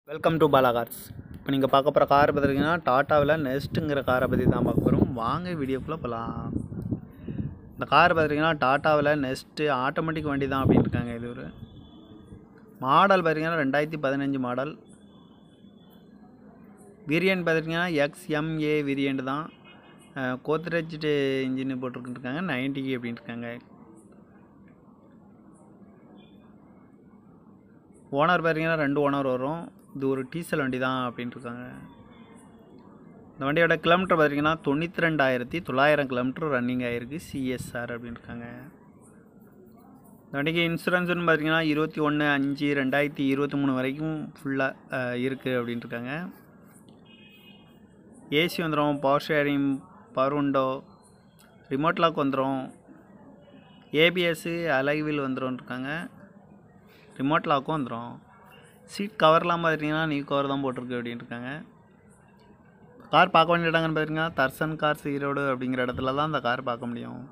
welcome to Bala cars இப்போ நீங்கள் பார்க்க போகிற கார் பார்த்துருக்கீங்கன்னா டாட்டாவில் நெஸ்ட்டுங்கிற காரை பற்றி தான் பார்க்க போகிறோம் வாங்க வீடியோக்குள்ளே போகலாம் இந்த கார் பார்த்துருக்கீங்கன்னா டாட்டாவில் நெஸ்ட்டு ஆட்டோமேட்டிக் வண்டி தான் அப்படின்னு இருக்காங்க இது ஒரு மாடல் பார்த்தீங்கன்னா ரெண்டாயிரத்தி பதினஞ்சு மாடல் வேரியன்ட் பார்த்துட்டிங்கன்னா எக்ஸ்எம்ஏ வேரியன்ட் தான் கோத்ரேஜ் இன்ஜின் போட்டிருக்காங்க நைன்டி அப்படின்னு இருக்காங்க ஓனர் பார்த்தீங்கன்னா ரெண்டு ஓனர் வரும் இது ஒரு டீசல் வண்டி தான் அப்படின்ட்டு இருக்காங்க இந்த வண்டியோட கிலோமீட்டர் பார்த்தீங்கன்னா தொண்ணூற்றி ரெண்டாயிரத்தி தொள்ளாயிரம் கிலோமீட்டர் ரன்னிங் ஆகிருக்கு சிஎஸ்ஆர் அப்படின்னு இருக்காங்க இந்த வண்டிக்கு இன்சூரன்ஸ்னு பார்த்தீங்கன்னா இருபத்தி ஒன்று அஞ்சு ரெண்டாயிரத்தி இருபத்தி மூணு வரைக்கும் ஃபுல்லாக இருக்குது அப்படின்ட்டு இருக்காங்க ஏசி வந்துடும் power steering power window remote lock வந்துடும் ஏபிஎஸ்ஸு அலைவில் வந்துடும் இருக்காங்க ரிமோட் லாக்கும் வந்துடும் சீட் கவர்லாம் பார்த்துட்டிங்கன்னா நியூ கவர் தான் போட்டிருக்கு அப்படின்னு இருக்காங்க கார் பார்க்க வேண்டிய இடங்கன்னு பார்த்தீங்கன்னா தர்சன் கார்ஸ் ஈரோடு அப்படிங்கிற இடத்துல தான் அந்த கார் பார்க்க முடியும்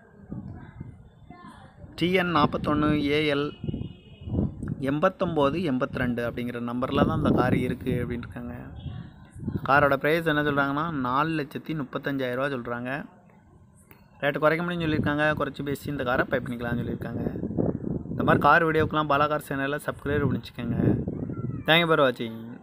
டிஎன் நாற்பத்தொன்று ஏஎல் எண்பத்தொம்போது எண்பத்தி ரெண்டு அப்படிங்கிற நம்பரில் தான் அந்த கார் இருக்குது அப்படின்னு இருக்காங்க காரோட ப்ரைஸ் என்ன சொல்கிறாங்கன்னா நாலு லட்சத்தி முப்பத்தஞ்சாயிரரூவா சொல்கிறாங்க ரேட்டு குறைக்க முடியும்னு சொல்லியிருக்காங்க குறைச்சி பேசி இந்த காரை பை பண்ணிக்கலாம்னு சொல்லியிருக்காங்க இந்த மாதிரி கார் வீடியோக்கெலாம் பாலா கார் சேனலில் சப்ஸ்கிரைப் பண்ணிச்சுக்கோங்க தேங்க்யூ ஃபார் வாட்சிங்